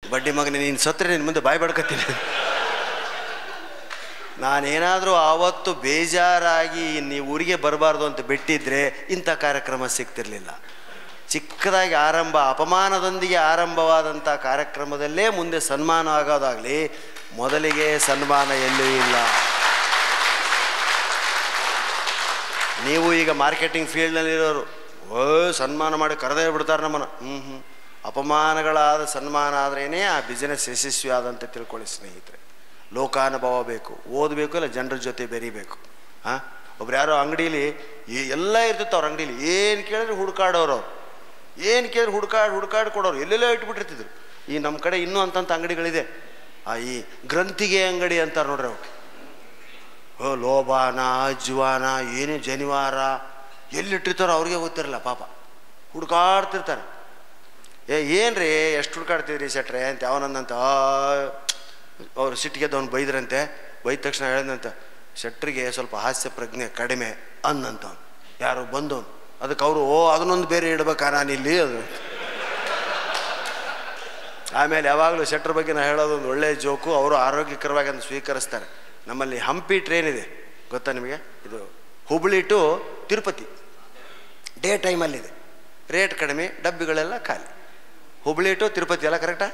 ಬಡ್ಡಿ ಮಗನೇ ನೀನು ಸತ್ತರೆ ನಿನ್ನ ಮುಂದೆ ಬಾಯಿ ಬಡ್ಕತ್ತೀನಿ ನಾನೇನಾದರೂ ಆವತ್ತು ಬೇಜಾರಾಗಿ ನೀವು ಊರಿಗೆ ಬರಬಾರ್ದು ಅಂತ ಬಿಟ್ಟಿದ್ರೆ ಇಂಥ ಕಾರ್ಯಕ್ರಮ ಸಿಗ್ತಿರ್ಲಿಲ್ಲ ಚಿಕ್ಕದಾಗಿ ಆರಂಭ ಅಪಮಾನದೊಂದಿಗೆ ಆರಂಭವಾದಂಥ ಕಾರ್ಯಕ್ರಮದಲ್ಲೇ ಮುಂದೆ ಸನ್ಮಾನ ಆಗೋದಾಗಲಿ ಮೊದಲಿಗೆ ಸನ್ಮಾನ ಎಲ್ಲೂ ಇಲ್ಲ ನೀವು ಈಗ ಮಾರ್ಕೆಟಿಂಗ್ ಫೀಲ್ಡ್ನಲ್ಲಿರೋರು ಓ ಸನ್ಮಾನ ಮಾಡಿ ಕರೆದೇ ಬಿಡ್ತಾರೆ ನಮ್ಮನ್ನು ಹ್ಞೂ ಹ್ಞೂ ಅಪಮಾನಗಳಾದ ಸನ್ಮಾನ ಆದ್ರೇ ಆ ಬಿಸ್ನೆಸ್ ಯಶಸ್ವಿ ಆದಂತೆ ತಿಳ್ಕೊಳ್ಳಿ ಸ್ನೇಹಿತರೆ ಲೋಕಾನುಭವ ಬೇಕು ಓದಬೇಕು ಇಲ್ಲ ಜನರ ಜೊತೆ ಬೆರಿಬೇಕು ಹಾಂ ಒಬ್ರು ಯಾರೋ ಅಂಗಡೀಲಿ ಏ- ಎಲ್ಲ ಇರ್ತಿತ್ತು ಅವ್ರ ಅಂಗಡೀಲಿ ಏನು ಕೇಳಿದ್ರೆ ಹುಡುಕಾಡೋರು ಅವ್ರು ಏನು ಕೇಳಿದ್ರೆ ಹುಡುಕಾಡ್ ಹುಡುಕಾಡ್ ಕೊಡೋರು ಎಲ್ಲೆಲ್ಲೋ ಇಟ್ಬಿಟ್ಟಿರ್ತಿದ್ರು ಈ ನಮ್ಮ ಕಡೆ ಇನ್ನೂ ಅಂತಂತ ಅಂಗಡಿಗಳಿದೆ ಆ ಈ ಗ್ರಂಥಿಗೆ ಅಂಗಡಿ ಅಂತಾರೆ ನೋಡ್ರಿ ಅವ್ರು ಓ ಲೋಬಾನ ಅಜ್ವಾನ ಏನೇ ಜನಿವಾರ ಎಲ್ಲಿಟ್ಟಿರ್ತಾರೋ ಅವ್ರಿಗೆ ಗೊತ್ತಿರಲ್ಲ ಪಾಪ ಹುಡ್ಕಾಡ್ತಿರ್ತಾರೆ ಏ ಏನ್ರಿ ಎಷ್ಟು ಹುಡ್ಕಾಡ್ತಿದ್ರಿ ಶೆಟ್ರೆ ಅಂತ ಅವನಂದಂತ ಅವ್ರು ಸಿಟ್ಟಿಗೆದ್ದವನು ಬೈದ್ರಂತೆ ಬೈದ ತಕ್ಷಣ ಹೇಳಿದಂತ ಶೆಟ್ರಿಗೆ ಸ್ವಲ್ಪ ಹಾಸ್ಯ ಪ್ರಜ್ಞೆ ಕಡಿಮೆ ಅಂದಂತವ್ನು ಯಾರು ಬಂದವನು ಅದಕ್ಕೆ ಅವರು ಓ ಅದನ್ನೊಂದು ಬೇರೆ ಇಡ್ಬೇಕಾ ನಾನು ಇಲ್ಲಿ ಅದು ಆಮೇಲೆ ಯಾವಾಗಲೂ ಶೆಟ್ರ್ ಬಗ್ಗೆ ನಾ ಹೇಳೋದೊಂದು ಒಳ್ಳೆಯ ಜೋಕು ಅವರು ಆರೋಗ್ಯಕರವಾಗಿ ಅದನ್ನು ಸ್ವೀಕರಿಸ್ತಾರೆ ನಮ್ಮಲ್ಲಿ ಹಂಪಿ ಟ್ರೈನ್ ಇದೆ ಗೊತ್ತಾ ನಿಮಗೆ ಇದು ಹುಬ್ಳಿ ಟು ತಿರುಪತಿ ಡೇ ಟೈಮಲ್ಲಿದೆ ರೇಟ್ ಕಡಿಮೆ ಡಬ್ಬಿಗಳೆಲ್ಲ ಖಾಲಿ ಹುಬ್ಳಿ ಟು ತಿರುಪತಿ ಅಲ್ಲ ಕರೆಕ್ಟಾ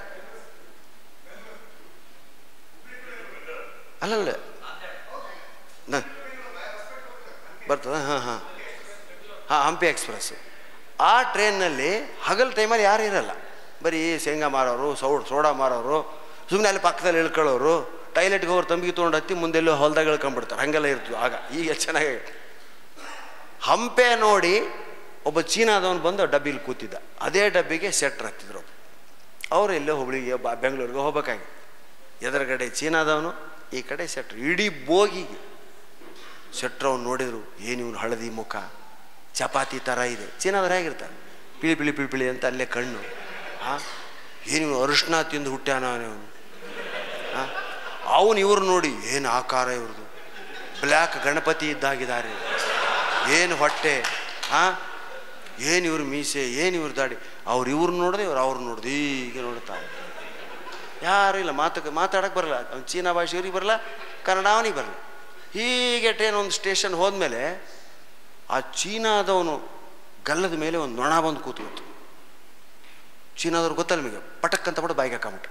ಅಲ್ಲಲ್ಲ ನ- ಬರ್ತದ ಹಾಂ ಹಾಂ ಹಾಂ ಹಂಪಿ ಎಕ್ಸ್ಪ್ರೆಸ್ ಆ ಟ್ರೈನ್ನಲ್ಲಿ ಹಗಲು ಟೈಮಲ್ಲಿ ಯಾರು ಇರಲ್ಲ ಬರೀ ಶೇಂಗಾ ಮಾರೋರು ಸೌಡ್ ಸೋಡಾ ಮಾರೋರು ಸುಮ್ಮನೆ ಅಲ್ಲಿ ಪಕ್ಕದಲ್ಲಿ ಇಳ್ಕೊಳ್ಳೋರು ಟೈಲೆಟ್ಗೆ ಹೋಗಿ ತಂಬಿಗೆ ತೊಗೊಂಡು ಹತ್ತಿ ಮುಂದೆಲ್ಲೋ ಹೊಲ್ದಾಗ ಇಳ್ಕೊಂಡ್ಬಿಡ್ತಾರೆ ಹಾಗೆಲ್ಲ ಇರ್ತೀವಿ ಆಗ ಈಗ ಚೆನ್ನಾಗಿ ಹಂಪೆ ನೋಡಿ ಒಬ್ಬ ಚೀನಾದವನು ಬಂದು ಡಬ್ಬಿಲಿ ಕೂತಿದ್ದ ಅದೇ ಡಬ್ಬಿಗೆ ಸೆಟ್ರ್ ಹತ್ತಿದ್ರು ಅವರು ಎಲ್ಲೋ ಹುಬ್ಳಿಗೆ ಬಾ ಬೆಂಗಳೂರಿಗೆ ಹೋಗ್ಬೇಕಾಗಿ ಎದುರುಗಡೆ ಚೀನಾದವನು ಈ ಕಡೆ ಸೆಟ್ರ್ ಇಡೀ ಬೋಗಿಗೆ ಶೆಟ್ರ್ ಅವ್ನು ನೋಡಿದ್ರು ಏನು ಇವನು ಹಳದಿ ಮುಖ ಚಪಾತಿ ಥರ ಇದೆ ಚೀನಾದವ್ರು ಹೇಗಿರ್ತಾರೆ ಪಿಳಿ ಪಿಳಿ ಪಿಳಿ ಪಿಳಿ ಅಂತ ಅಲ್ಲೇ ಕಣ್ಣು ಹಾಂ ಏನು ಇವನು ಅರಿಶಿನ ತಿಂದು ಹುಟ್ಟ್ಯಾನ ಅವನು ಹಾಂ ಅವನು ಇವ್ರು ನೋಡಿ ಏನು ಆಕಾರ ಇವ್ರದ್ದು ಬ್ಲ್ಯಾಕ್ ಗಣಪತಿ ಇದ್ದಾಗಿದ್ದಾರೆ ಏನು ಹೊಟ್ಟೆ ಹಾಂ ಏನು ಇವ್ರ ಮೀಸೆ ಏನು ಇವ್ರ ದಾಡಿ ಅವ್ರು ಇವ್ರು ನೋಡಿದೆ ಇವ್ರು ಅವ್ರು ನೋಡ್ದು ಹೀಗೆ ನೋಡ್ತಾರೆ ಯಾರು ಇಲ್ಲ ಮಾತು ಮಾತಾಡಕ್ಕೆ ಬರಲ್ಲ ಅವ್ನು ಚೀನಾ ಭಾಷೆ ಇವ್ರಿಗೆ ಬರಲ್ಲ ಕನ್ನಡ ಅವನಿಗೆ ಬರಲ್ಲ ಹೀಗೆ ಟ್ರೈನ್ ಒಂದು ಸ್ಟೇಷನ್ ಹೋದ್ಮೇಲೆ ಆ ಚೀನಾದವನು ಗಲ್ಲದ ಮೇಲೆ ಒಂದು ನೊಣ ಬಂದು ಕೂತ್ಕೊತು ಚೀನಾದವ್ರು ಗೊತ್ತಲ್ಲ ನಿಮಗೆ ಪಟಕ್ ಅಂತ ಬಿಟ್ಟು ಬಾಯಿಗೆ ಹಾಕೊಂಬಿಟ್ಟು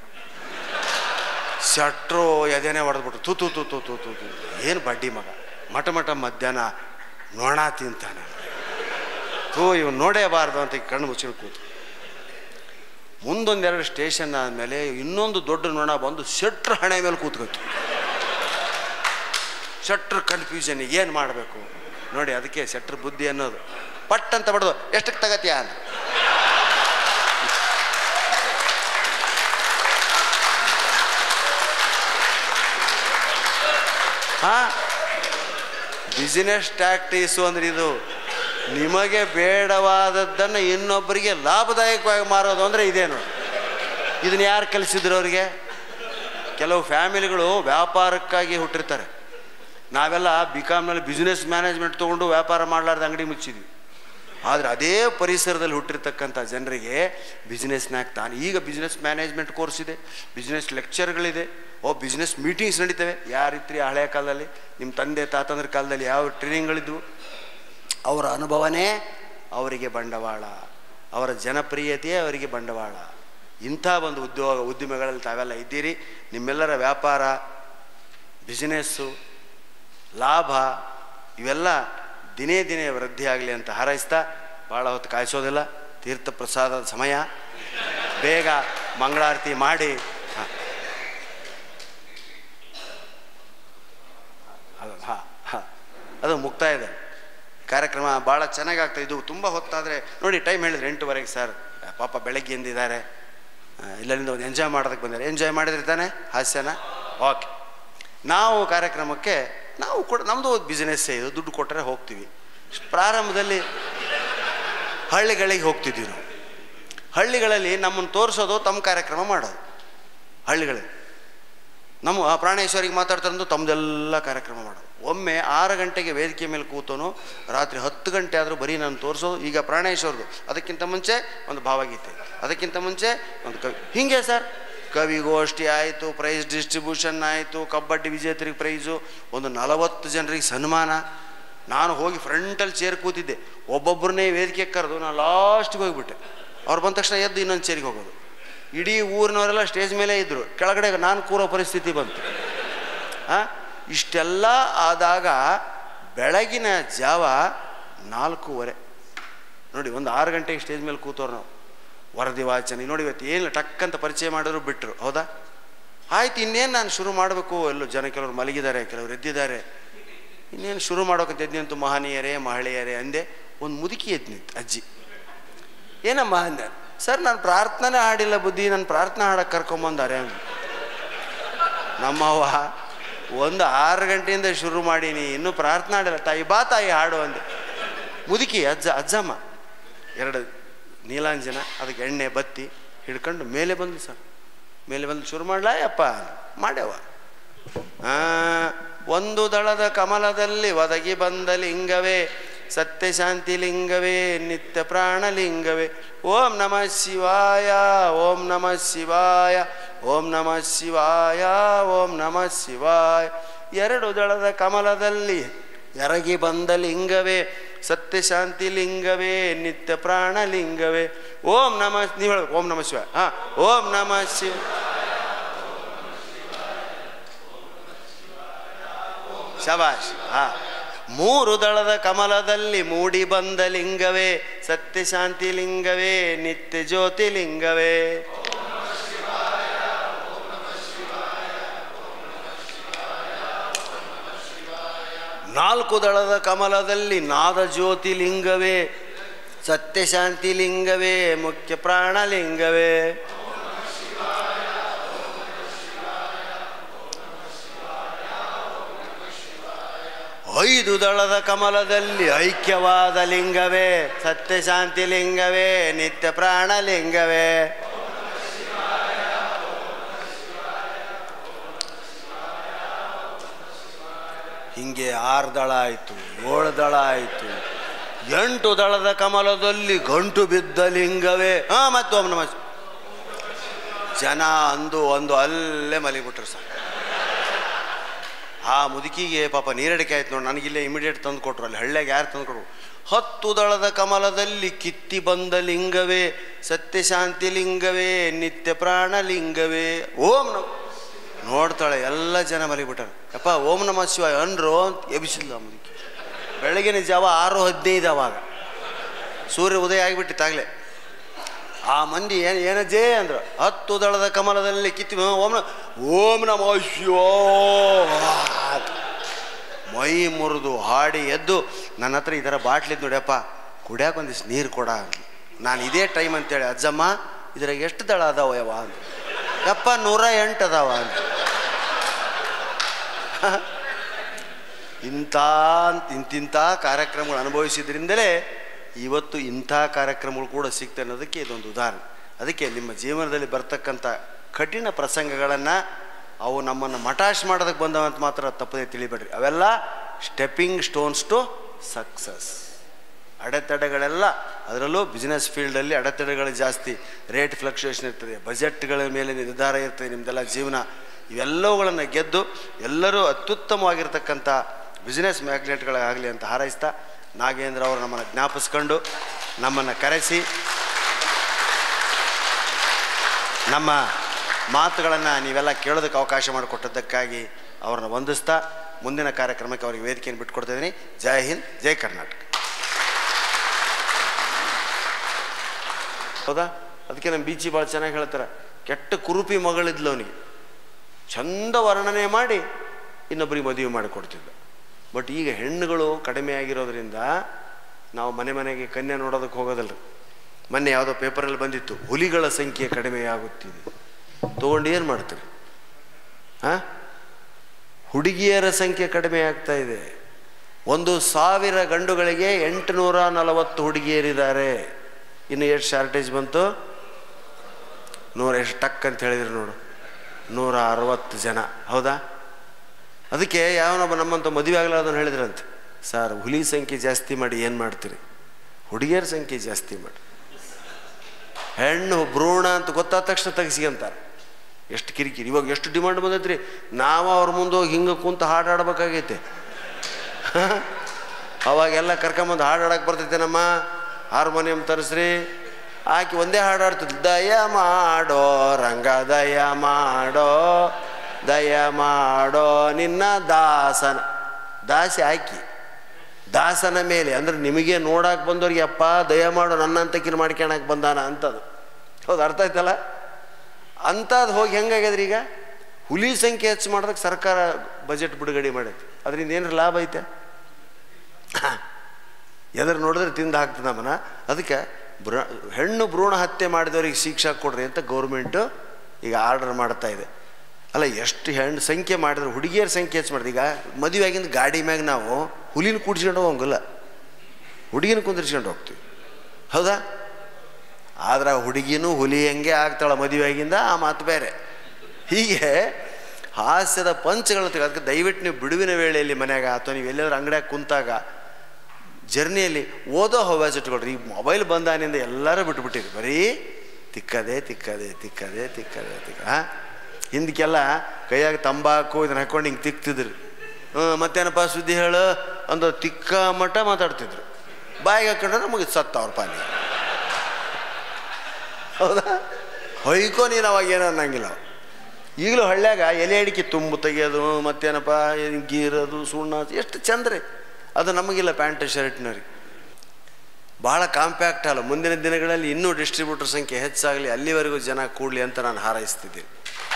ಶಟ್ರು ಎದೆನೇ ಹೊಡೆದ್ಬಿಟ್ರು ತು ತು ತು ತು ತು ತು ತು ಏನು ಬಡ್ಡಿ ಮಗ ಮಟ ಮಟ ಮಧ್ಯಾಹ್ನ ನೊಣ ತಿಂತಾನೆ ಥೂ ಇವ್ನು ನೋಡೇಬಾರ್ದು ಅಂತ ಈ ಕಣ್ಣು ಮುಚ್ಚಿಕೊಂಡು ಕೂತು ಮುಂದೊಂದೆರಡು ಸ್ಟೇಷನ್ ಆದಮೇಲೆ ಇನ್ನೊಂದು ದೊಡ್ಡ ನೊಣ ಬಂದು ಶೆಟ್ರ್ ಹಣೆ ಮೇಲೆ ಕೂತ್ಕೊತು ಶೆಟ್ರ್ ಕನ್ಫ್ಯೂಷನ್ ಏನು ಮಾಡಬೇಕು ನೋಡಿ ಅದಕ್ಕೆ ಶೆಟ್ರ್ ಬುದ್ಧಿ ಅನ್ನೋದು ಪಟ್ ಅಂತ ಬಡ್ದು ಎಷ್ಟಕ್ಕೆ ತಗತ್ಯಾ ಅಂತ ಹಾ ಬಿಸಿನೆಸ್ ಟ್ಯಾಕ್ಟೀಸು ಅಂದ್ರೆ ಇದು ನಿಮಗೆ ಬೇಡವಾದದ್ದನ್ನು ಇನ್ನೊಬ್ಬರಿಗೆ ಲಾಭದಾಯಕವಾಗಿ ಮಾರೋದು ಅಂದರೆ ಇದೇನು ಇದನ್ನ ಯಾರು ಕಲಿಸಿದ್ರು ಅವರಿಗೆ ಕೆಲವು ಫ್ಯಾಮಿಲಿಗಳು ವ್ಯಾಪಾರಕ್ಕಾಗಿ ಹುಟ್ಟಿರ್ತಾರೆ ನಾವೆಲ್ಲ ಬಿ ಕಾಮ್ನಲ್ಲಿ ಬಿಸ್ನೆಸ್ ಮ್ಯಾನೇಜ್ಮೆಂಟ್ ತೊಗೊಂಡು ವ್ಯಾಪಾರ ಮಾಡಲಾರ್ದ ಅಂಗಡಿ ಮುಚ್ಚಿದ್ವಿ ಆದರೆ ಅದೇ ಪರಿಸರದಲ್ಲಿ ಹುಟ್ಟಿರ್ತಕ್ಕಂಥ ಜನರಿಗೆ ಬಿಸ್ನೆಸ್ನಾಗ ತಾನು ಈಗ ಬಿಸ್ನೆಸ್ ಮ್ಯಾನೇಜ್ಮೆಂಟ್ ಕೋರ್ಸ್ ಇದೆ ಬಿಸ್ನೆಸ್ ಲೆಕ್ಚರ್ಗಳಿದೆ ಓ ಬಿಸ್ನೆಸ್ ಮೀಟಿಂಗ್ಸ್ ನಡೀತವೆ ಯಾರಿತ್ರಿ ಹಳೆಯ ಕಾಲದಲ್ಲಿ ನಿಮ್ಮ ತಂದೆ ತಾತಂದ್ರ ಕಾಲದಲ್ಲಿ ಯಾವ ಟ್ರೈನಿಂಗ್ಗಳಿದ್ವು ಅವರ ಅನುಭವನೇ ಅವರಿಗೆ ಬಂಡವಾಳ ಅವರ ಜನಪ್ರಿಯತೆಯೇ ಅವರಿಗೆ ಬಂಡವಾಳ ಇಂಥ ಒಂದು ಉದ್ಯೋಗ ಉದ್ಯಮಗಳಲ್ಲಿ ತಾವೆಲ್ಲ ಇದ್ದೀರಿ ನಿಮ್ಮೆಲ್ಲರ ವ್ಯಾಪಾರ ಬಿಸಿನೆಸ್ಸು ಲಾಭ ಇವೆಲ್ಲ ದಿನೇ ದಿನೇ ವೃದ್ಧಿ ಆಗಲಿ ಅಂತ ಹಾರೈಸ್ತಾ ಭಾಳ ಹೊತ್ತು ಕಾಯಿಸೋದಿಲ್ಲ ತೀರ್ಥ ಪ್ರಸಾದದ ಸಮಯ ಬೇಗ ಮಂಗಳಾರತಿ ಮಾಡಿ ಹ. ಅದು ಹಾಂ ಹಾಂ ಅದು ಮುಕ್ತಾಯ ಇದೆ ಕಾರ್ಯಕ್ರಮ ಭಾಳ ಚೆನ್ನಾಗಿ ಆಗ್ತಾ ಇದು ತುಂಬ ಹೊತ್ತಾದರೆ ನೋಡಿ ಟೈಮ್ ಹೇಳಿದ್ರೆ ಎಂಟುವರೆಗೆ ಸರ್ ಪಾಪ ಬೆಳಗ್ಗೆಯಿಂದ ಇದ್ದಾರೆ ಇಲ್ಲಿಂದ ಒಂದು ಎಂಜಾಯ್ ಮಾಡೋದಕ್ಕೆ ಬಂದ್ದಾರೆ ಎಂಜಾಯ್ ಮಾಡಿದ್ರೆ ತಾನೆ ಹಾಸ್ಯನ ಓಕೆ ನಾವು ಕಾರ್ಯಕ್ರಮಕ್ಕೆ ನಾವು ಕೂಡ ನಮ್ಮದು ಒಂದು ಬಿಸ್ನೆಸ್ಸೇ ಇದು ದುಡ್ಡು ಕೊಟ್ಟರೆ ಹೋಗ್ತೀವಿ ಪ್ರಾರಂಭದಲ್ಲಿ ಹಳ್ಳಿಗಳಿಗೆ ಹೋಗ್ತಿದ್ವಿ ನಾವು ಹಳ್ಳಿಗಳಲ್ಲಿ ನಮ್ಮನ್ನು ತೋರಿಸೋದು ತಮ್ಮ ಕಾರ್ಯಕ್ರಮ ಮಾಡೋದು ಹಳ್ಳಿಗಳಲ್ಲಿ ನಮ್ಮ ಆ ಪ್ರಾಣೇಶ್ವರಿಗೆ ಮಾತಾಡ್ತಾರಂದು ತಮ್ಮದೆಲ್ಲ ಕಾರ್ಯಕ್ರಮ ಮಾಡೋದು ಒಮ್ಮೆ ಆರು ಗಂಟೆಗೆ ವೇದಿಕೆ ಮೇಲೆ ಕೂತೋನು ರಾತ್ರಿ ಹತ್ತು ಗಂಟೆ ಆದರೂ ಬರೀ ನಾನು ತೋರಿಸೋದು ಈಗ ಪ್ರಾಣೇಶ್ವರ್ದು ಅದಕ್ಕಿಂತ ಮುಂಚೆ ಒಂದು ಭಾವಗೀತೆ ಅದಕ್ಕಿಂತ ಮುಂಚೆ ಒಂದು ಕವಿ ಹೀಗೆ ಸರ್ ಕವಿಗೋಷ್ಠಿ ಆಯಿತು ಪ್ರೈಸ್ ಡಿಸ್ಟ್ರಿಬ್ಯೂಷನ್ ಆಯಿತು ಕಬಡ್ಡಿ ವಿಜೇತರಿಗೆ ಪ್ರೈಸು ಒಂದು ನಲವತ್ತು ಜನರಿಗೆ ಸನ್ಮಾನ ನಾನು ಹೋಗಿ ಫ್ರಂಟಲ್ಲಿ ಚೇರ್ ಕೂತಿದ್ದೆ ಒಬ್ಬೊಬ್ಬರನ್ನೇ ವೇದಿಕೆ ಕರೆದು ನಾನು ಲಾಸ್ಟಿಗೆ ಹೋಗಿಬಿಟ್ಟೆ ಅವ್ರು ಬಂದ ತಕ್ಷಣ ಎದ್ದು ಇನ್ನೊಂದು ಚೇರಿಗೆ ಹೋಗೋದು ಇಡೀ ಊರಿನವರೆಲ್ಲ ಸ್ಟೇಜ್ ಮೇಲೆ ಇದ್ದರು ಕೆಳಗಡೆ ನಾನು ಕೂರೋ ಪರಿಸ್ಥಿತಿ ಬಂತು ಆ? ಇಷ್ಟೆಲ್ಲ ಆದಾಗ ಬೆಳಗಿನ ಜಾವ ನಾಲ್ಕೂವರೆ ನೋಡಿ ಒಂದು ಆರು ಗಂಟೆಗೆ ಸ್ಟೇಜ್ ಮೇಲೆ ಕೂತವ್ರು ನಾವು ವರದಿ ವಾಚನ ನೋಡಿ ಇವತ್ತು ಏನಿಲ್ಲ ಟಕ್ಕಂತ ಪರಿಚಯ ಮಾಡಿದ್ರು ಬಿಟ್ಟರು ಹೌದಾ ಆಯ್ತು ಇನ್ನೇನು ನಾನು ಶುರು ಮಾಡಬೇಕು ಎಲ್ಲೋ ಜನ ಕೆಲವರು ಮಲಗಿದ್ದಾರೆ ಕೆಲವರು ಎದ್ದಿದ್ದಾರೆ ಇನ್ನೇನು ಶುರು ಮಾಡೋಕಂತ ಎದ್ನಿಂತು ಮಹನೀಯರೇ ಮಹಿಳೆಯರೇ ಅಂದೆ ಒಂದು ಮುದುಕಿ ಎದ್ದು ನಿಂತು ಅಜ್ಜಿ ಏನಮ್ಮ ಅಂದೆ ಸರ್ ನಾನು ಪ್ರಾರ್ಥನೆ ಹಾಡಿಲ್ಲ ಬುದ್ಧಿ ನಾನು ಪ್ರಾರ್ಥನೆ ಹಾಡಕ್ಕೆ ಕರ್ಕೊಂಬಂದಾರೆ ಅಂದ ನಮ್ಮವ್ವ ಒಂದು ಆರು ಗಂಟೆಯಿಂದ ಶುರು ಮಾಡೀನಿ ಇನ್ನೂ ಪ್ರಾರ್ಥನೆ ಹಾಡಿಲ್ಲ ತಾಯಿ ಬಾ ತಾಯಿ ಹಾಡು ಅಂದೆ ಮುದುಕಿ ಅಜ್ಜ ಅಜ್ಜಮ್ಮ ಎರಡು ನೀಲಾಂಜನ ಅದಕ್ಕೆ ಎಣ್ಣೆ ಬತ್ತಿ ಹಿಡ್ಕೊಂಡು ಮೇಲೆ ಬಂದು ಸರ್ ಮೇಲೆ ಬಂದು ಶುರು ಮಾಡ್ಲಾ ಯಪ್ಪ ಮಾಡ್ಯವ ಆ, ಒಂದು ದಳದ ಕಮಲದಲ್ಲಿ ಒದಗಿ ಬಂದ ಲಿಂಗವೇ ಸತ್ಯ ಶಾಂತಿ ಲಿಂಗವೇ ನಿತ್ಯ ಪ್ರಾಣ ಲಿಂಗವೇ ಓಂ ನಮಃ ಶಿವಾಯ ಓಂ ನಮಃ ಶಿವಾಯ ಓಂ ನಮಃ ಶಿವಾಯ ಓಂ ನಮಃ ಶಿವಾಯ ಎರಡು ದಳದ ಕಮಲದಲ್ಲಿ ಎರಗಿ ಬಂದ ಲಿಂಗವೇ ಸತ್ಯ ಶಾಂತಿ ಲಿಂಗವೇ ನಿತ್ಯ ಪ್ರಾಣ ಲಿಂಗವೇ ಓಂ ನಮಃ ನೀವು ಹೇಳು ಓಂ ನಮಃ ಶಿವಾಯ ಹಾಂ ಓಂ ನಮಃ ಶಿವ ಶಬಾಷ್ ಹಾ ಮೂರು ದಳದ ಕಮಲದಲ್ಲಿ ಮೂಡಿ ಬಂದ ಲಿಂಗವೇ ಸತ್ಯ ಶಾಂತಿ ಲಿಂಗವೇ ನಿತ್ಯ ಜ್ಯೋತಿ ಲಿಂಗವೇ ನಾಲ್ಕು ದಳದ ಕಮಲದಲ್ಲಿ ನಾದ ಜ್ಯೋತಿ ಲಿಂಗವೇ ಸತ್ಯ ಶಾಂತಿ ಲಿಂಗವೇ ಮುಖ್ಯ ಪ್ರಾಣ ಲಿಂಗವೇ ಐದು ದಳದ ಕಮಲದಲ್ಲಿ ಐಕ್ಯವಾದ ಲಿಂಗವೇ ಸತ್ಯ ಶಾಂತಿ ಲಿಂಗವೇ ನಿತ್ಯ ಪ್ರಾಣ ಲಿಂಗವೇ ಹಿಂಗೆ ಆರು ದಳ ಆಯಿತು ಏಳು ದಳ ಆಯಿತು ಎಂಟು ದಳದ ಕಮಲದಲ್ಲಿ ಗಂಟು ಬಿದ್ದ ಲಿಂಗವೇ ಹಾ ಮತ್ತೆ ಓಂ ನಮಃ ಜನ ಅಂದು ಒಂದು ಅಲ್ಲೇ ಮಲಿಬಿಟ್ರು ಸರ್ ಆ ಮುದುಕಿಗೆ ಪಾಪ ನೀರಡಿಕೆ ಆಯ್ತು ನೋಡಿ ನನಗಿಲ್ಲೇ ಇಮಿಡಿಯೇಟ್ ತಂದು ಕೊಟ್ರು ಅಲ್ಲಿ ಹಳ್ಳಿಯಾಗ ಯಾರು ತಂದು ಕೊಟ್ರು ಹತ್ತು ದಳದ ಕಮಲದಲ್ಲಿ ಕಿತ್ತಿ ಬಂದ ಲಿಂಗವೇ ಸತ್ಯ ಶಾಂತಿ ಲಿಂಗವೇ ನಿತ್ಯ ಪ್ರಾಣ ಲಿಂಗವೇ ಓಂ ನಮ ನೋಡ್ತಾಳೆ ಎಲ್ಲ ಜನ ಮಲಿಬಿಟ್ಟಾರೆ ಯಪ್ಪ ಓಂ ನಮ ಶಿವ ಅನ್ರು ಅಂತ ಎಬ್ಸಿಲ್ಲ ಆ ಮುದುಕಿ ಬೆಳಗಿನ ಜಾವ ಆರು ಹದಿನೈದು ಅವಾಗ ಸೂರ್ಯ ಉದಯ ಆಗಿಬಿಟ್ಟಿತ್ತಾಗಲೇ ಆ ಮಂದಿ ಏನು ಏನಜ್ಜೇ ಅಂದ್ರು ಹತ್ತು ದಳದ ಕಮಲದಲ್ಲಿ ಕಿತ್ತಿ ಓಂ ನ- ಓಂ ನಮ ಶಿವ ಮೈ ಮುರಿದು ಹಾಡಿ ಎದ್ದು ನನ್ನ ಹತ್ರ ಈ ಥರ ಬಾಟ್ಲಿದ್ ನೋಡ್ಯಪ್ಪ ಕುಡಿಯಾಕ ಒಂದಿಷ್ಟು ನೀರು ಕೊಡ ಅಂದ್ಲು. ನಾನು ಇದೇ ಟೈಮ್ ಅಂತೇಳಿ ಅಜ್ಜಮ್ಮ ಇದ್ರಾಗ ಎಷ್ಟು ದಳ ಅದಾವ ಯವ್ವ ಅಂದ ಯಪ್ಪ ನೂರ ಎಂಟು ಅದಾವ ಅಂತ ಇಂಥ ಇಂತಿಂಥ ಕಾರ್ಯಕ್ರಮಗಳು ಅನುಭವಿಸಿದ್ರಿಂದಲೇ ಇವತ್ತು ಇಂಥ ಕಾರ್ಯಕ್ರಮಗಳು ಕೂಡ ಸಿಗ್ತವೆ ಅನ್ನೋದಕ್ಕೆ ಇದೊಂದು ಉದಾಹರಣೆ ಅದಕ್ಕೆ ನಿಮ್ಮ ಜೀವನದಲ್ಲಿ ಬರ್ತಕ್ಕಂಥ ಕಠಿಣ ಪ್ರಸಂಗಗಳನ್ನು ಅವು ನಮ್ಮನ್ನು ಮಟಾಶ್ ಮಾಡೋದಕ್ಕೆ ಬಂದವಂತ ಮಾತ್ರ ತಪ್ಪದೇ ತಿಳಿಬೇಡ್ರಿ ಅವೆಲ್ಲ ಸ್ಟೆಪ್ಪಿಂಗ್ ಸ್ಟೋನ್ಸ್ ಟು ಸಕ್ಸಸ್ ಅಡೆತಡೆಗಳೆಲ್ಲ ಅದರಲ್ಲೂ ಬಿಸ್ನೆಸ್ ಫೀಲ್ಡಲ್ಲಿ ಅಡೆತಡೆಗಳು ಜಾಸ್ತಿ ರೇಟ್ ಫ್ಲಕ್ಚುಯೇಷನ್ ಇರ್ತದೆ ಬಜೆಟ್ಗಳ ಮೇಲೆ ನಿರ್ಧಾರ ಇರ್ತದೆ ನಿಮ್ಮದೆಲ್ಲ ಜೀವನ ಇವೆಲ್ಲವುಗಳನ್ನು ಗೆದ್ದು ಎಲ್ಲರೂ ಅತ್ಯುತ್ತಮವಾಗಿರ್ತಕ್ಕಂಥ ಬಿಸ್ನೆಸ್ ಮ್ಯಾಗ್ನೆಟ್ಗಳಾಗಲಿ ಅಂತ ಹಾರೈಸ್ತಾ ನಾಗೇಂದ್ರ ಅವರು ನಮ್ಮನ್ನು ಜ್ಞಾಪಿಸ್ಕೊಂಡು ನಮ್ಮನ್ನು ಕರೆಸಿ ನಮ್ಮ ಮಾತುಗಳನ್ನು ನೀವೆಲ್ಲ ಕೇಳೋದಕ್ಕೆ ಅವಕಾಶ ಮಾಡಿಕೊಟ್ಟದ್ದಕ್ಕಾಗಿ ಅವ್ರನ್ನ ವಂದಿಸ್ತಾ ಮುಂದಿನ ಕಾರ್ಯಕ್ರಮಕ್ಕೆ ಅವರಿಗೆ ವೇದಿಕೆಯನ್ನು ಬಿಟ್ಕೊಡ್ತಾ ಇದ್ದೀನಿ ಜೈ ಹಿಂದ್ ಜೈ ಕರ್ನಾಟಕ ಹೌದಾ ಅದಕ್ಕೆ ನಮ್ಮ ಬೀಚಿ ಭಾಳ ಚೆನ್ನಾಗಿ ಹೇಳ್ತಾರೆ ಕೆಟ್ಟ ಕುರುಪಿ ಮಗಳಿದ್ಲು ಅವನಿಗೆ ಚಂದ ವರ್ಣನೆ ಮಾಡಿ ಇನ್ನೊಬ್ಬರಿಗೆ ಮದುವೆ ಮಾಡಿಕೊಡ್ತಿದ್ದ ಬಟ್ ಈಗ ಹೆಣ್ಣುಗಳು ಕಡಿಮೆ ಆಗಿರೋದ್ರಿಂದ ನಾವು ಮನೆ ಮನೆಗೆ ಕನ್ಯೆ ನೋಡೋದಕ್ಕೆ ಹೋಗೋದಲ್ರಿ ಮೊನ್ನೆ ಯಾವುದೋ ಪೇಪರಲ್ಲಿ ಬಂದಿತ್ತು ಹುಲಿಗಳ ಸಂಖ್ಯೆ ಕಡಿಮೆ ಆಗುತ್ತಿದೆ ತೊಗೊಂಡು ಏನು ಮಾಡ್ತೀರಿ ಹಾಂ ಹುಡುಗಿಯರ ಸಂಖ್ಯೆ ಕಡಿಮೆ ಆಗ್ತಾ ಇದೆ ಒಂದು ಸಾವಿರ ಗಂಡುಗಳಿಗೆ ಎಂಟುನೂರ ನಲವತ್ತು ಹುಡುಗಿಯರಿದ್ದಾರೆ ಇನ್ನು ಎಷ್ಟು ಶಾರ್ಟೇಜ್ ಬಂತು ನೂರ ಎಷ್ಟು ಟಕ್ ಅಂತ ಹೇಳಿದ್ರು ನೋಡು ನೂರ ಅರವತ್ತು ಜನ ಹೌದಾ ಅದಕ್ಕೆ ಯಾವನೊಬ್ಬ ನಮ್ಮಂತ ಮದುವೆ ಆಗಲ್ಲ ಅದನ್ನು ಹೇಳಿದ್ರಂತೆ ಸರ್ ಹುಲಿ ಸಂಖ್ಯೆ ಜಾಸ್ತಿ ಮಾಡಿ ಏನು ಮಾಡ್ತೀರಿ ಹುಡುಗಿಯರ ಸಂಖ್ಯೆ ಜಾಸ್ತಿ ಮಾಡಿ ಹೆಣ್ಣು ಭ್ರೂಣ ಅಂತ ಗೊತ್ತಾದ ತಕ್ಷಣ ತೆಗಿಸ್ಕೊಂತಾರೆ ಎಷ್ಟು ಕಿರಿಕಿರಿ ಇವಾಗ ಎಷ್ಟು ಡಿಮಾಂಡ್ ಬಂದೈತ್ರಿ ನಾವು ಅವ್ರ ಮುಂದೆ ಹೋಗಿ ಹಿಂಗೆ ಕುಂತು ಹಾಡು ಆಡ್ಬೇಕಾಗೈತೆ ಅವಾಗೆಲ್ಲ ಕರ್ಕೊಂಬಂದು ಹಾಡು ಆಡಕ್ಕೆ ಬರ್ತೈತೆ ನಮ್ಮ ಹಾರ್ಮೋನಿಯಂ ತರಿಸ್ರಿ ಆಕಿ ಒಂದೇ ಹಾಡು ಆಡ್ತಿದ್ಲು ದಯ ಮಾಡೋ ರಂಗ ದಯ ಮಾಡೋ ದಯ ಮಾಡೋ ನಿನ್ನ ದಾಸನ ದಾಸಿ ಆಕಿ ದಾಸನ ಮೇಲೆ ಅಂದ್ರೆ ನಿಮಗೆ ನೋಡಕ್ಕೆ ಬಂದವ್ರಿಗೆ ಅಪ್ಪ ದಯ ಮಾಡು ನನ್ನಂತಕಿನ ಮಾಡ್ಕೊಳಕ್ಕೆ ಬಂದಾನ ಅಂತದು ಹೌದು ಅರ್ಥ ಆಯ್ತಲ್ಲ ಅಂಥದ್ದು ಹೋಗಿ ಹೆಂಗಾಗ್ಯದ್ರಿ ಈಗ ಹುಲಿ ಸಂಖ್ಯೆ ಹೆಚ್ಚು ಮಾಡೋದಕ್ಕೆ ಸರ್ಕಾರ ಬಜೆಟ್ ಬಿಡುಗಡೆ ಮಾಡೈತಿ ಅದರಿಂದ ಏನಾರ ಲಾಭ ಐತೆ ಎದುರು ನೋಡಿದ್ರೆ ತಿಂದು ಹಾಕ್ತದೆ ನಮ್ಮನ್ನ ಅದಕ್ಕೆ ಭ್ರ ಹೆಣ್ಣು ಭ್ರೂಣ ಹತ್ಯೆ ಮಾಡಿದವ್ರಿಗೆ ಶಿಕ್ಷೆ ಕೊಡ್ರಿ ಅಂತ ಗೌರ್ಮೆಂಟು ಈಗ ಆರ್ಡರ್ ಮಾಡ್ತಾ ಇದೆ ಅಲ್ಲ ಎಷ್ಟು ಹೆಣ್ಣು ಸಂಖ್ಯೆ ಮಾಡಿದ್ರೆ ಹುಡುಗಿಯರ ಸಂಖ್ಯೆ ಹೆಚ್ಚು ಮಾಡಿದೆ ಈಗ ಮದುವೆ ಆಗಿಂದ ಗಾಡಿ ಮ್ಯಾಗ ನಾವು ಹುಲಿನ ಕೂಡ್ಸ್ಕೊಂಡು ಹೋಗಂಗಿಲ್ಲ ಹುಡುಗಿನ ಕುಂದಿರ್ಸ್ಕೊಂಡು ಹೋಗ್ತೀವಿ ಹೌದಾ ಆದ್ರೆ ಆ ಹುಡುಗಿನೂ ಹುಲಿ ಹೆಂಗೆ ಆಗ್ತಾಳೆ ಮದುವೆ ಆಗಿಂದ ಆ ಮಾತು ಬೇರೆ ಹೀಗೆ ಹಾಸ್ಯದ ಪಂಚಗಳು ತೆಗೆ ಅದಕ್ಕೆ ದಯವಿಟ್ಟು ನೀವು ಬಿಡುವಿನ ವೇಳೆಯಲ್ಲಿ ಮನ್ಯಾಗ ಅಥವಾ ನೀವು ಎಲ್ಲಾದ್ರೂ ಅಂಗಡಿಯಾಗ ಕುಂತಾಗ ಜರ್ನಿಯಲ್ಲಿ ಓದೋ ಹವ್ಯಾಸ ಇಟ್ಕೊಳ್ರಿ ಈ ಮೊಬೈಲ್ ಬಂದಾನಿಂದ ಎಲ್ಲರೂ ಬಿಟ್ಬಿಟ್ಟಿರಿ ಬರೀ ತಿಕ್ಕದೆ ತಿಕ್ಕದೆ ತಿಕ್ಕದೆ ತಿಕ್ಕದೆ ತಿಕ್ಕ ಹಾಂ ಹಿಂದಕ್ಕೆಲ್ಲ ಕೈಯಾಗ ತಂಬಾಕು ಇದನ್ನ ಹಾಕೊಂಡು ಹಿಂಗೆ ತಿಕ್ತಿದ್ರು ಹ್ಞೂ ಮತ್ತೇನಪ್ಪ ಸುದ್ದಿ ಹೇಳು ಅಂದ ತಿಕ್ಕ ಮಟ್ಟ ಮಾತಾಡ್ತಿದ್ರು ಬಾಯಿಗೆ ಹಾಕೊಂಡ್ರೆ ನಮಗೆ ಸತ್ತ ಅವ್ರ ಪಾಲಿ ಹೌದಾ ಹೊಯ್ಕೋ ನೀನು ಅವಾಗ ಏನೋ ಅನ್ನಂಗಿಲ್ಲ ಅವ. ಈಗಲೂ ಹಳ್ಳ್ಯಾಗ ಎಲೆ ಅಡಿಕೆ ತುಂಬು ತೆಗಿಯೋದು ಮತ್ತೇನಪ್ಪ ಏನ್ ಗೀರೋದು ಸುಣ್ಣ ಎಷ್ಟು ಚಂದ ರೀ ಅದು ನಮಗಿಲ್ಲ ಪ್ಯಾಂಟ್ ಶರ್ಟ್ನವ್ರಿಗೆ ಭಾಳ ಕಾಂಪ್ಯಾಕ್ಟ್ ಅಲ್ಲ ಮುಂದಿನ ದಿನಗಳಲ್ಲಿ ಇನ್ನೂ ಡಿಸ್ಟ್ರಿಬ್ಯೂಟರ್ ಸಂಖ್ಯೆ ಹೆಚ್ಚಾಗಲಿ ಅಲ್ಲಿವರೆಗೂ ಜನ ಕೂಡಲಿ ಅಂತ ನಾನು ಹಾರೈಸ್ತಿದ್ದೀನಿ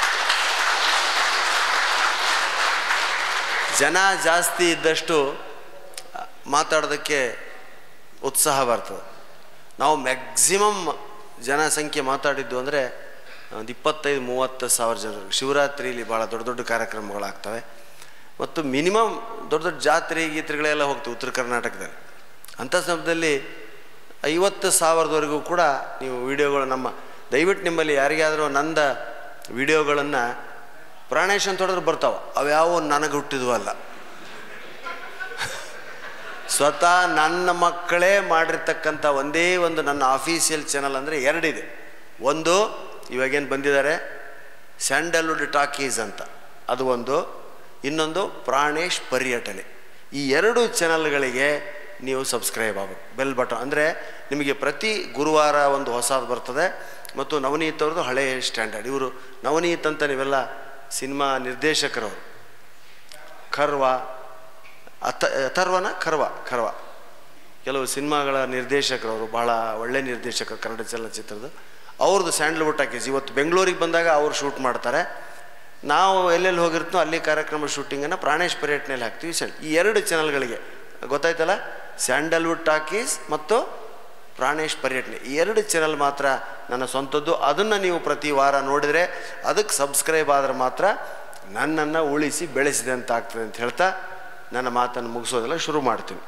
ಜನ ಜಾಸ್ತಿ ಇದ್ದಷ್ಟು ಮಾತಾಡೋದಕ್ಕೆ ಉತ್ಸಾಹ ಬರ್ತದೆ ನಾವು ಮ್ಯಾಕ್ಸಿಮಮ್ ಜನಸಂಖ್ಯೆ ಮಾತಾಡಿದ್ದು ಅಂದರೆ ಒಂದು ಇಪ್ಪತ್ತೈದು ಮೂವತ್ತು ಸಾವಿರ ಜನರು ಶಿವರಾತ್ರಿಲಿ ಭಾಳ ದೊಡ್ಡ ದೊಡ್ಡ ಕಾರ್ಯಕ್ರಮಗಳಾಗ್ತವೆ ಮತ್ತು ಮಿನಿಮಮ್ ದೊಡ್ಡ ದೊಡ್ಡ ಜಾತ್ರೆ ಗೀತ್ರೆಗಳೆಲ್ಲ ಹೋಗ್ತವೆ ಉತ್ತರ ಕರ್ನಾಟಕದಲ್ಲಿ ಅಂಥ ಸಂದರ್ಭದಲ್ಲಿ ಐವತ್ತು ಸಾವಿರದವರೆಗೂ ಕೂಡ ನೀವು ವಿಡಿಯೋಗಳು ನಮ್ಮ ದಯವಿಟ್ಟು ನಿಮ್ಮಲ್ಲಿ ಯಾರಿಗಾದರೂ ನಂದ ವಿಡಿಯೋಗಳನ್ನು ಪ್ರಾಣೇಶ್ ಅಂತ ಹೊಡೆದ್ರೆ ಬರ್ತಾವೆ ಅವ್ಯಾವು ನನಗೆ ಹುಟ್ಟಿದ್ವು ಅಲ್ಲ ಸ್ವತಃ ನನ್ನ ಮಕ್ಕಳೇ ಮಾಡಿರ್ತಕ್ಕಂಥ ಒಂದೇ ಒಂದು ನನ್ನ ಆಫೀಸಿಯಲ್ ಚಾನಲ್ ಅಂದರೆ ಎರಡಿದೆ ಒಂದು ಇವಾಗೇನು ಬಂದಿದ್ದಾರೆ ಸ್ಯಾಂಡಲ್ವುಡ್ ಟಾಕೀಸ್ ಅಂತ ಅದು ಒಂದು ಇನ್ನೊಂದು ಪ್ರಾಣೇಶ್ ಪರ್ಯಟನೆ ಈ ಎರಡು ಚಾನಲ್ಗಳಿಗೆ ನೀವು ಸಬ್ಸ್ಕ್ರೈಬ್ ಆಗಬೇಕು ಬೆಲ್ ಬಟನ್ ಅಂದರೆ ನಿಮಗೆ ಪ್ರತಿ ಗುರುವಾರ ಒಂದು ಹೊಸದು ಬರ್ತದೆ ಮತ್ತು ನವನೀತ್ ಅವ್ರದ್ದು ಹಳೆಯ ಸ್ಟ್ಯಾಂಡರ್ಡ್ ಇವರು ನವನೀತ್ ಅಂತ ನೀವೆಲ್ಲ ಸಿನಿಮಾ ನಿರ್ದೇಶಕರವರು ಖರ್ವ ಅಥ ಅಥರ್ವನ ಖರ್ವ ಖರ್ವ ಕೆಲವು ಸಿನಿಮಾಗಳ ನಿರ್ದೇಶಕರವರು ಬಹಳ ಒಳ್ಳೆ ನಿರ್ದೇಶಕರು ಕನ್ನಡ ಚಲನಚಿತ್ರದ ಅವ್ರದ್ದು ಸ್ಯಾಂಡಲ್ವುಡ್ ಟಾಕೀಸ್ ಇವತ್ತು ಬೆಂಗಳೂರಿಗೆ ಬಂದಾಗ ಅವ್ರು ಶೂಟ್ ಮಾಡ್ತಾರೆ ನಾವು ಎಲ್ಲೆಲ್ಲಿ ಹೋಗಿರ್ತೀನೋ ಅಲ್ಲಿ ಕಾರ್ಯಕ್ರಮ ಶೂಟಿಂಗನ್ನು ಪ್ರಾಣೇಶ್ ಪರ್ಯಟನೆಯಲ್ಲಿ ಹಾಕ್ತೀವಿ ಸಣ್ಣ ಈ ಎರಡು ಚಾನಲ್ಗಳಿಗೆ ಗೊತ್ತಾಯ್ತಲ್ಲ ಸ್ಯಾಂಡಲ್ವುಡ್ ಟಾಕೀಸ್ ಮತ್ತು ಪ್ರಾಣೇಶ್ ಪರ್ಯಟನೆ ಈ ಎರಡು ಚಾನಲ್ ಮಾತ್ರ ನನ್ನ ಸ್ವಂತದ್ದು ಅದನ್ನು ನೀವು ಪ್ರತಿ ವಾರ ನೋಡಿದರೆ ಅದಕ್ಕೆ ಸಬ್ಸ್ಕ್ರೈಬ್ ಆದರೆ ಮಾತ್ರ ನನ್ನನ್ನು ಉಳಿಸಿ ಬೆಳೆಸಿದೆ ಅಂತ ಆಗ್ತದೆ ಅಂತ ಹೇಳ್ತಾ ನನ್ನ ಮಾತನ್ನು ಮುಗಿಸೋದೆಲ್ಲ ಶುರು ಮಾಡ್ತೀನಿ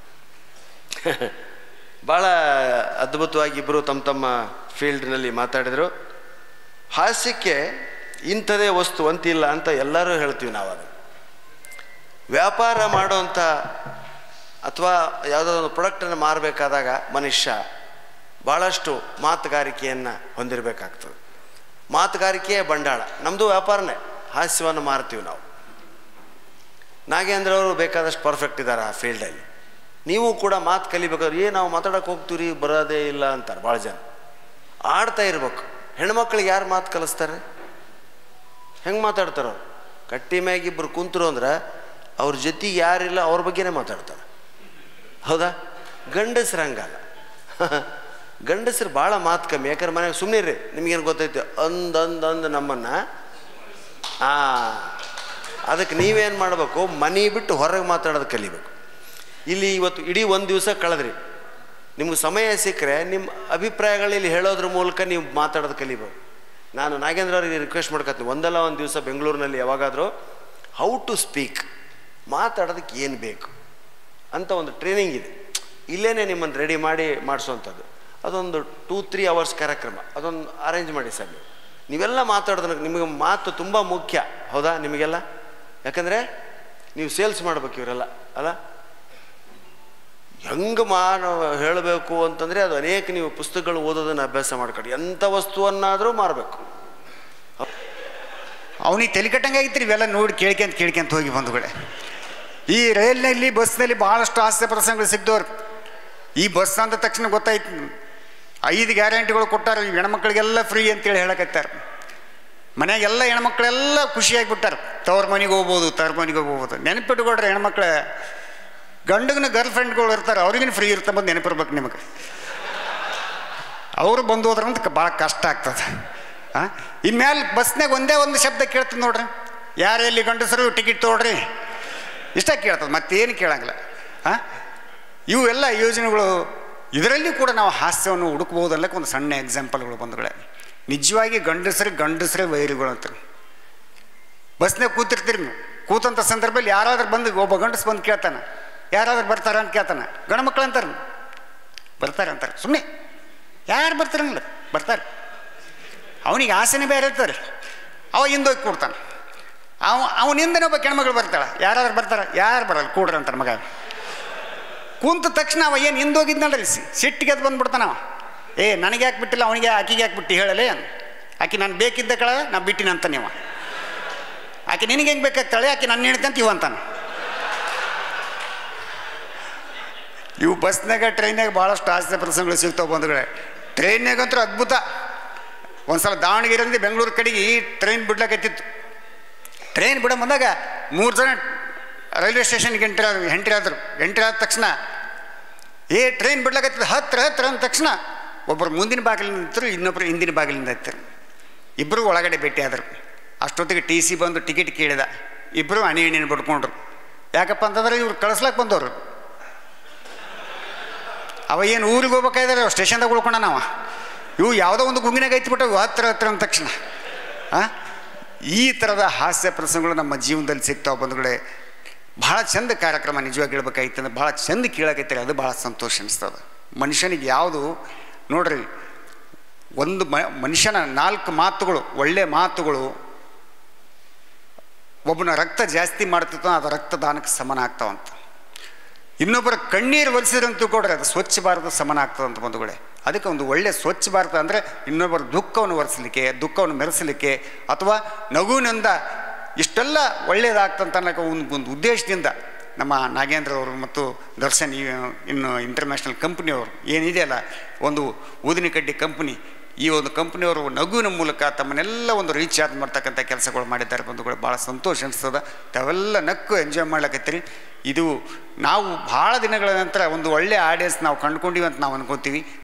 ಭಾಳ ಅದ್ಭುತವಾಗಿ ಇಬ್ಬರು ತಮ್ಮ ತಮ್ಮ ಫೀಲ್ಡ್ನಲ್ಲಿ ಮಾತಾಡಿದರು ಹಾಸ್ಯಕ್ಕೆ ಇಂಥದೇ ವಸ್ತು ಅಂತಿಲ್ಲ ಅಂತ ಎಲ್ಲರೂ ಹೇಳ್ತೀವಿ ನಾವು ಅದು ವ್ಯಾಪಾರ ಮಾಡೋಂಥ ಅಥವಾ ಯಾವುದೋ ಒಂದು ಪ್ರಾಡಕ್ಟನ್ನು ಮಾರಬೇಕಾದಾಗ ಮನುಷ್ಯ ಭಾಳಷ್ಟು ಮಾತುಗಾರಿಕೆಯನ್ನು ಹೊಂದಿರಬೇಕಾಗ್ತದೆ ಮಾತುಗಾರಿಕೆಯೇ ಬಂಡಾಳ ನಮ್ಮದು ವ್ಯಾಪಾರನೇ ಹಾಸ್ಯವನ್ನು ಮಾರ್ತೀವಿ ನಾವು ನಾಗೇಂದ್ರ ಅವರು ಬೇಕಾದಷ್ಟು ಪರ್ಫೆಕ್ಟ್ ಇದ್ದಾರೆ ಆ ಫೀಲ್ಡಲ್ಲಿ ನೀವು ಕೂಡ ಮಾತು ಕಲಿಬೇಕಾದ್ರೆ ಏ ನಾವು ಮಾತಾಡೋಕೆ ಹೋಗ್ತೀವಿ ಬರೋದೇ ಇಲ್ಲ ಅಂತಾರೆ ಭಾಳ ಜನ ಆಡ್ತಾ ಇರ್ಬೇಕು ಹೆಣ್ಮಕ್ಳಿಗೆ ಯಾರು ಮಾತು ಕಲಿಸ್ತಾರೆ ಹೆಂಗೆ ಮಾತಾಡ್ತಾರೆ ಅವ್ರು ಕಟ್ಟಿ ಮ್ಯಾಗ ಇಬ್ಬರು ಕುಂತರು ಅಂದ್ರೆ ಅವ್ರ ಜೊತೆಗೆ ಯಾರಿಲ್ಲ ಅವ್ರ ಬಗ್ಗೆನೇ ಮಾತಾಡ್ತಾರೆ ಹೌದಾ ಗಂಡಸ್ರು ಹಂಗಲ್ಲ ಗಂಡಸ್ರು ಭಾಳ ಮಾತು ಕಮ್ಮಿ ಯಾಕಂದ್ರೆ ಮನೆಗೆ ಸುಮ್ಮನೆ ರೀ ನಿಮಗೇನು ಗೊತ್ತೈತೆ ಅಂದ್ ಅಂದ್ ಅಂದ್ ನಮ್ಮನ್ನು ಆ ಅದಕ್ಕೆ ನೀವೇನು ಮಾಡಬೇಕು ಮನೆ ಬಿಟ್ಟು ಹೊರಗೆ ಮಾತಾಡೋದು ಕಲಿಬೇಕು ಇಲ್ಲಿ ಇವತ್ತು ಇಡೀ ಒಂದು ದಿವಸ ಕಳೆದ್ರಿ ನಿಮ್ಗೆ ಸಮಯ ಸಿಕ್ಕರೆ ನಿಮ್ಮ ಅಭಿಪ್ರಾಯಗಳಲ್ಲಿ ಹೇಳೋದ್ರ ಮೂಲಕ ನೀವು ಮಾತಾಡೋದು ಕಲಿಬೇಕು ನಾನು ನಾಗೇಂದ್ರ ಅವರಿಗೆ ರಿಕ್ವೆಸ್ಟ್ ಮಾಡ್ಕೊತೀನಿ ಒಂದಲ್ಲ ಒಂದು ದಿವಸ ಬೆಂಗಳೂರಿನಲ್ಲಿ ಯಾವಾಗಾದರೂ ಹೌ ಟು ಸ್ಪೀಕ್ ಮಾತಾಡೋದಕ್ಕೆ ಏನು ಬೇಕು ಅಂತ ಒಂದು ಟ್ರೈನಿಂಗ್ ಇದೆ ಇಲ್ಲೇ ನಿಮ್ಮನ್ನು ರೆಡಿ ಮಾಡಿ ಮಾಡಿಸೋವಂಥದ್ದು ಅದೊಂದು ಟೂ ತ್ರೀ ಅವರ್ಸ್ ಕಾರ್ಯಕ್ರಮ ಅದೊಂದು ಅರೇಂಜ್ ಮಾಡಿ ಸರ್ ನೀವು ನೀವೆಲ್ಲ ಮಾತಾಡೋದನ್ನ ನಿಮಗೆ ಮಾತು ತುಂಬ ಮುಖ್ಯ ಹೌದಾ ನಿಮಗೆಲ್ಲ ಯಾಕಂದರೆ ನೀವು ಸೇಲ್ಸ್ ಮಾಡ್ಬೇಕು ಇವರೆಲ್ಲ ಅಲ್ಲ ಹೆಂಗೆ ಮಾನ ಹೇಳಬೇಕು ಅಂತಂದರೆ ಅದು ಅನೇಕ ನೀವು ಪುಸ್ತಕಗಳು ಓದೋದನ್ನು ಅಭ್ಯಾಸ ಮಾಡ್ಕೊಳ್ಳಿ ಎಂಥ ವಸ್ತುವನ್ನಾದರೂ ಮಾರಬೇಕು ಅವನಿಗೆ ತಲೆ ಕಟ್ಟಂಗೆ ಆಗಿತ್ತು ಇವೆಲ್ಲ ನೋಡಿ ಕೇಳ್ಕೊಂತ ಕೇಳ್ಕೊಂತ ಹೋಗಿ ಬಂಧುಗಳೇ ಈ ರೈಲ್ನಲ್ಲಿ ಬಸ್ನಲ್ಲಿ ಭಾಳಷ್ಟು ಹಾಸ್ಯ ಪ್ರಸಂಗಗಳು ಸಿಗ್ದವ್ರು ಈ ಬಸ್ ಅಂದ ತಕ್ಷಣ ಗೊತ್ತಾಯ್ತು ಐದು ಗ್ಯಾರಂಟಿಗಳು ಕೊಟ್ಟಾರ ಈ ಹೆಣ್ಮಕ್ಳಿಗೆಲ್ಲ ಫ್ರೀ ಅಂತೇಳಿ ಹೇಳಕತ್ತಾರ ಮನೆಯಾಗೆಲ್ಲ ಹೆಣ್ಮಕ್ಳೆಲ್ಲ ಖುಷಿಯಾಗಿಬಿಟ್ಟಾರ ತವ್ರ ಮನೆಗೆ ಹೋಗ್ಬೋದು ತವ್ರ ಮನೆಗೆ ಹೋಗ್ಬೋದು ನೆನಪಿಟ್ಕೊಡ್ರಿ ಹೆಣ್ಮಕ್ಳ ಗಂಡಗನ ಗರ್ಲ್ ಫ್ರೆಂಡ್ಗಳು ಇರ್ತಾರೆ ಅವ್ರಿಗಿನ ಫ್ರೀ ಇರ್ತಾ ಬಂದು ನೆನಪಿರ್ಬೇಕು ನಿಮಗೆ ಅವರು ಬಂದು ಹೋದ್ರಂತ ಭಾಳ ಕಷ್ಟ ಆಗ್ತದೆ ಹಾಂ ಇನ್ಮೇಲೆ ಬಸ್ನಾಗ ಒಂದೇ ಒಂದು ಶಬ್ದ ಕೇಳ್ತದೆ ನೋಡ್ರಿ ಯಾರು ಎಲ್ಲಿ ಗಂಡಸರು ಟಿಕೆಟ್ ತೊಗೊಳ್ರಿ ಇಷ್ಟ ಕೇಳ್ತದೆ ಮತ್ತೇನು ಕೇಳಂಗಿಲ್ಲ ಹಾಂ ಇವು ಎಲ್ಲ ಯೋಜನೆಗಳು ಇದರಲ್ಲಿ ಕೂಡ ನಾವು ಹಾಸ್ಯವನ್ನು ಹುಡುಕ್ಬೋದಲ್ಲಕ್ಕೆ ಒಂದು ಸಣ್ಣ ಎಕ್ಸಾಂಪಲ್ಗಳು ಬಂದುಗಳೇ ನಿಜವಾಗಿ ಗಂಡಸರು ಗಂಡಸರೇ ವೈರಿಗಳು ಅಂತ ಬಸ್ನಾಗ ಕೂತಿರ್ತೀರಿ ನೀವು ಕೂತಂಥ ಸಂದರ್ಭದಲ್ಲಿ ಯಾರಾದ್ರೂ ಬಂದು ಒಬ್ಬ ಗಂಡಸ್ ಬಂದು ಕೇಳ್ತಾನೆ ಯಾರಾದ್ರೂ ಬರ್ತಾರ ಅಂತ ಕೇಳ್ತಾನೆ ಗಂಡು ಮಕ್ಳು ಅಂತಾರೆ ಬರ್ತಾರೆ ಅಂತಾರೆ ಸುಮ್ಮನೆ ಯಾರು ಬರ್ತಾರಂಗಿಲ್ಲ ಬರ್ತಾರೆ ಅವನಿಗೆ ಆಸೆನೇ ಬೇರೆ ಇರ್ತಾರೆ ಅವ ಹಿಂದೋಗಿ ಕೂಡ್ತಾನೆ ಅವ ಅವನಿಂದನೇ ಒಬ್ಬ ಹೆಣ್ಮಗಳು ಬರ್ತಾಳೆ ಯಾರಾದ್ರೂ ಬರ್ತಾರೆ ಯಾರು ಬರಲ್ಲ ಕೂಡ್ರಿ ಅಂತಾರೆ ಮಗ ಕುಂತ ತಕ್ಷಣ ಅವ ಏನು ಹಿಂದೋಗಿದ್ನಲ್ರಿ ಸಿಟ್ಟಿಗೆ ಅದು ಬಂದ್ಬಿಡ್ತಾನ ಅವ ಏ ನನಗೆ ಯಾಕೆ ಬಿಟ್ಟಿಲ್ಲ ಅವನಿಗೆ ಆಕಿಗೆ ಯಾಕೆ ಬಿಟ್ಟು ಹೇಳಲೇ ಆಕೆ ನಾನು ಬೇಕಿದ್ದ ಕಳ ನಾ ಬಿಟ್ಟಿನ ಅಂತ ನೀವು ಆಕೆ ನಿನಗೆ ಹೆಂಗೆ ಬೇಕಾಗ್ತಾಳೆ ಆಕೆ ನನ್ನ ಹೇಳ್ತಂತ ಇವ ಅಂತಾನೆ ಇವು ಬಸ್ನಾಗ ಟ್ರೈನಾಗ ಭಾಳಷ್ಟು ಹಾಸ್ಯ ಪ್ರಸಂಗಗಳು ಸಿಗ್ತಾವೆ ಬಂಧುಗಳೇ ಟ್ರೈನ್ನಾಗಂತೂ ಅದ್ಭುತ ಒಂದ್ಸಲ ದಾವಣಗೆರೆಯಿಂದ ಬೆಂಗಳೂರು ಕಡೆಗೆ ಈ ಟ್ರೈನ್ ಬಿಡ್ಲಕತ್ತಿತ್ತು ಟ್ರೈನ್ ಬಿಡ ಬಂದಾಗ ಮೂರು ಜನ ರೈಲ್ವೆ ಸ್ಟೇಷನ್ಗೆ ಎಂಟ್ರಿ ಆದ್ರು ಎಂಟ್ರಿ ಆದರು ಎಂಟ್ರಿ ಆದ ತಕ್ಷಣ ಏ ಟ್ರೈನ್ ಬಿಡ್ಲಕತ್ತಿದ್ದು ಹತ್ರ ಹತ್ರ ಅಂದ ತಕ್ಷಣ ಒಬ್ಬರು ಮುಂದಿನ ಬಾಗಿಲಿಂದ ನಿಂತರು ಇನ್ನೊಬ್ಬರು ಹಿಂದಿನ ಬಾಗಿಲಿಂದ ಹತ್ತಿರು ಇಬ್ಬರು ಒಳಗಡೆ ಭೇಟಿ ಆದರು ಅಷ್ಟೊತ್ತಿಗೆ ಟಿ ಸಿ ಬಂದು ಟಿಕೆಟ್ ಕೇಳಿದ ಇಬ್ಬರು ಅಣಿ ಅಣಿನ ಬಿಡ್ಕೊಂಡ್ರು ಯಾಕಪ್ಪ ಅಂತಂದ್ರೆ ಇವ್ರು ಕಳಿಸ್ಲಾಕ ಬಂದವರು ಅವ ಏನು ಊರಿಗೆ ಹೋಗ್ಬೇಕಾದ್ರೆ ಸ್ಟೇಷನ್ದಾಗ ಉಳ್ಕೊಂಡ ನಾವು ಇವು ಯಾವುದೋ ಒಂದು ಗುಂಗಿನಾಗ ಐತ್ಬಿಟ್ಟು ಹತ್ರ ಹತ್ರ ಅಂದ ತಕ್ಷಣ ಆ? ಈ ಥರದ ಹಾಸ್ಯ ಪ್ರಸಂಗಗಳು ನಮ್ಮ ಜೀವನದಲ್ಲಿ ಸಿಗ್ತಾವೆ ಬಂಧುಗಳೇ ಭಾಳ ಚಂದ ಕಾರ್ಯಕ್ರಮ ನಿಜವಾಗಿ ಹೇಳ್ಬೇಕಾಗಿತ್ತು ಅಂದ್ರೆ ಭಾಳ ಚಂದ ಕೇಳಕೈತ್ರಿ ಅದು ಭಾಳ ಸಂತೋಷ ಅನಿಸ್ತದೆ ಮನುಷ್ಯನಿಗೆ ಯಾವುದು ನೋಡ್ರಿ ಒಂದು ಮ ಮನುಷ್ಯನ ನಾಲ್ಕು ಮಾತುಗಳು ಒಳ್ಳೆ ಮಾತುಗಳು ಒಬ್ಬನ ರಕ್ತ ಜಾಸ್ತಿ ಮಾಡ್ತಿತ್ತು ಅದು ರಕ್ತದಾನಕ್ಕೆ ಸಮಾನ ಆಗ್ತಾವಂತ ಇನ್ನೊಬ್ಬರ ಕಣ್ಣೀರು ಒಲಿಸಿದ್ರಂತೂ ಕೊಡ್ರಿ ಅದು ಸ್ವಚ್ಛ ಭಾರತ ಸಮಾನ ಆಗ್ತದೆ ಅಂತ ಬಂಧುಗಳೇ ಅದಕ್ಕೆ ಒಂದು ಒಳ್ಳೆ ಸ್ವಚ್ಛ ಭಾರತ ಅಂದರೆ ಇನ್ನೊಬ್ಬರ ದುಃಖವನ್ನು ಒರೆಸಲಿಕ್ಕೆ ದುಃಖವನ್ನು ಮೆರೆಸಲಿಕ್ಕೆ ಅಥವಾ ನಗುವಿನಿಂದ ಇಷ್ಟೆಲ್ಲ ಒಳ್ಳೆಯದಾಗ್ತಂತ ಅನ್ನೋಕೆ ಒಂದು ಒಂದು ಉದ್ದೇಶದಿಂದ ನಮ್ಮ ನಾಗೇಂದ್ರ ಅವರು ಮತ್ತು ದರ್ಶನ್ ಈ ಇನ್ನು ಇಂಟರ್ನ್ಯಾಷನಲ್ ಕಂಪ್ನಿಯವರು ಏನಿದೆಯಲ್ಲ ಒಂದು ಊದಿನ ಕಡ್ಡಿ ಕಂಪ್ನಿ ಈ ಒಂದು ಕಂಪ್ನಿಯವರು ನಗುವಿನ ಮೂಲಕ ತಮ್ಮನ್ನೆಲ್ಲ ಒಂದು ರೀಚಾರ್ಜ್ ಮಾಡ್ತಕ್ಕಂಥ ಕೆಲಸಗಳು ಮಾಡಿದ್ದಾರೆ ಬಂಧುಗಳು ಭಾಳ ಸಂತೋಷ ಅನಿಸ್ತದ ತಾವೆಲ್ಲ ನಕ್ಕು ಎಂಜಾಯ್ ಮಾಡ್ಲಕತ್ತೀರಿ ಇದು ನಾವು ಭಾಳ ದಿನಗಳ ನಂತರ ಒಂದು ಒಳ್ಳೆಯ ಆಡಿಯನ್ಸ್ ನಾವು ಕಂಡುಕೊಂಡಿವಿ ಅಂತ ನಾವು ಅನ್ಕೋತೀವಿ